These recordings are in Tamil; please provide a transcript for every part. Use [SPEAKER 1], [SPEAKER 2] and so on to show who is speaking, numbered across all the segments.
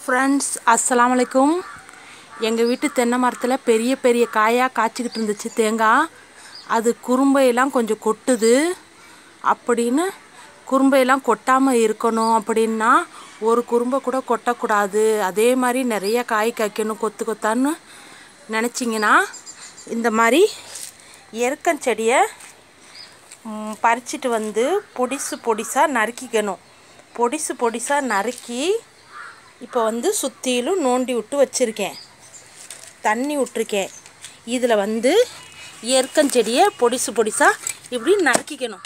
[SPEAKER 1] ஃப்ரெண்ட்ஸ் அஸ்ஸலாமு அலைக்கும் எங்கள் வீட்டு தென்னை மரத்தில் பெரிய பெரிய காயாக காய்ச்சிக்கிட்டு இருந்துச்சு தேங்காய் அது குறும்பையெல்லாம் கொஞ்சம் கொட்டுது அப்படின்னு குறும்பையெல்லாம் கொட்டாமல் இருக்கணும் அப்படின்னா ஒரு குறும்பை கூட கொட்டக்கூடாது அதே மாதிரி நிறைய காய் காய்க்கணும் கொத்து கொத்தான்னு நினச்சிங்கன்னா இந்த மாதிரி எருக்கஞ்செடியை ம், பறிச்சிட்டு வந்து பொடிசு பொடிசாக நறுக்கிக்கணும் பொடிசு பொடிசாக நறுக்கி இப்போ வந்து சுற்றிலும் நோண்டி விட்டு வச்சுருக்கேன் தண்ணி விட்ருக்கேன் இதில் வந்து எருக்கஞ்செடியை பொடிசு பொடிசாக இப்படி நறுக்கிக்கணும்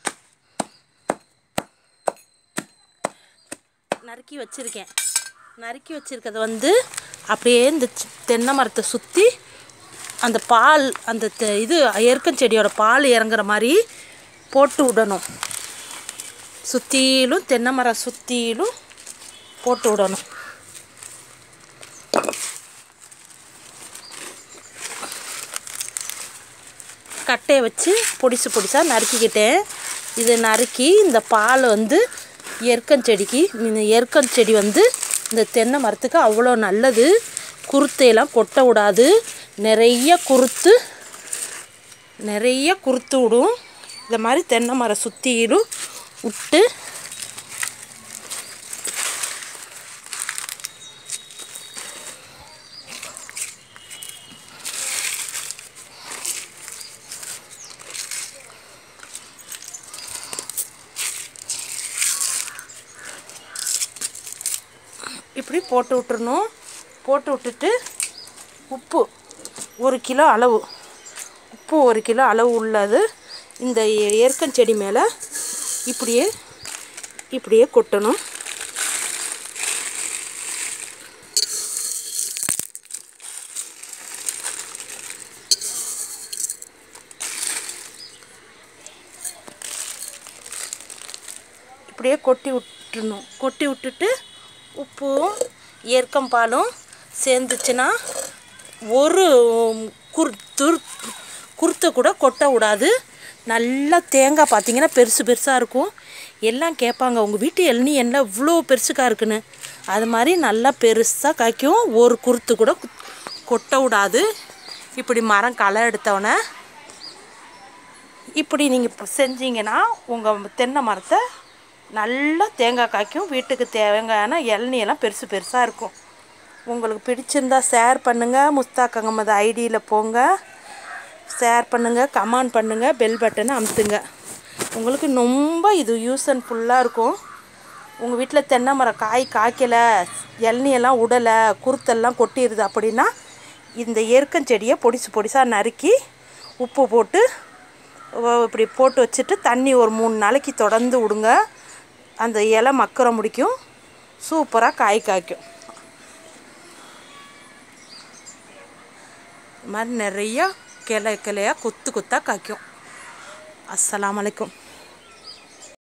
[SPEAKER 1] நறுக்கி வச்சுருக்கேன் நறுக்கி வச்சுருக்கத வந்து அப்படியே இந்த சி- தென்னை மரத்தை சுற்றி அந்த பால் அந்த தெ- இது எருக்கஞ்செடியோட பால் இறங்குற மாதிரி போட்டு விடணும் சுற்றிலும் தென்னை மரம் சுற்றிலும் போட்டு விடணும் கட்டையை வச்சு பொடிசு பொடிசாக நறுக்கிக்கிட்டேன் இதை நறுக்கி இந்த பால் வந்து எருக்கஞ்செடிக்கு இந்த எருக்கஞ்செடி வந்து இந்த தென்னை மரத்துக்கு அவ்வளோ நல்லது குருத்தையெல்லாம் கொட்ட விடாது நிறைய குருத்து நிறைய குருத்து விடும் இந்த மாதிரி தென்னை மரம் சுற்றிலும் விட்டு இப்படி போட்டு விட்டுறணும் போட்டு விட்டுட்டு உப்பு ஒரு கிலோ அளவு உப்பு ஒரு கிலோ அளவு உள்ளது இந்த எ- எருக்கஞ்செடி மேலே இப்படியே இப்படியே கொட்டணும் இப்படியே கொட்டி விட்டுறணும் கொட்டி விட்டுட்டு உப்பும் எருக்கம் பாலும் சேர்ந்துச்சுன்னா ஒரு குர் துர் குருத்தை கூட கொட்ட விடாது நல்லா தேங்காய் பார்த்தீங்கன்னா பெருசு பெருசாக இருக்கும் எல்லாம் கேட்பாங்க உங்கள் வீட்டு இளநீ என்ன இவ்வளோ பெருசுக்கா இருக்குன்னு அது மாதிரி நல்லா பெருசாக காய்க்கும் ஒரு குருத்து கூட குத்- கொட்ட விடாது இப்படி மரம் களை எடுத்தோடனே இப்படி நீங்கள் செஞ்சீங்கன்னா உங்கள் தென்னை மரத்தை நல்லா தேங்காய் காய்க்கும் வீட்டுக்கு தேவையான இளநியெல்லாம் பெருசு பெருசாக இருக்கும் உங்களுக்கு பிடிச்சிருந்தா ஷேர் பண்ணுங்கள் முஸ்தாக் அகமது ஐடியில் போங்க ஷேர் பண்ணுங்கள் கமெண்ட் பண்ணுங்கள் பெல் பட்டனை அமுத்துங்க உங்களுக்கு ரொம்ப இது யூஸ் அண்ட் ஃபுல்லாக இருக்கும் உங்கள் வீட்டில் தென்னை மரம் காய் காய்க்கலை இளநியெல்லாம் உடலை குருத்தெல்லாம் கொட்டிடுது அப்படின்னா இந்த எருக்கஞ்செடியை பொடிசு பொடிசாக நறுக்கி உப்பு போட்டு ஒ- இப்படி போட்டு வச்சுட்டு தண்ணி ஒரு மூணு நாளைக்கு தொடர்ந்து விடுங்க அந்த இலை மக்கிற முடிக்கும் சூப்பராக காய் காய்க்கும் இது மாதிரி நிறைய கிளை கிளையாக கொத்து கொத்தாக காய்க்கும் அஸ்ஸலாமு அலைக்கும்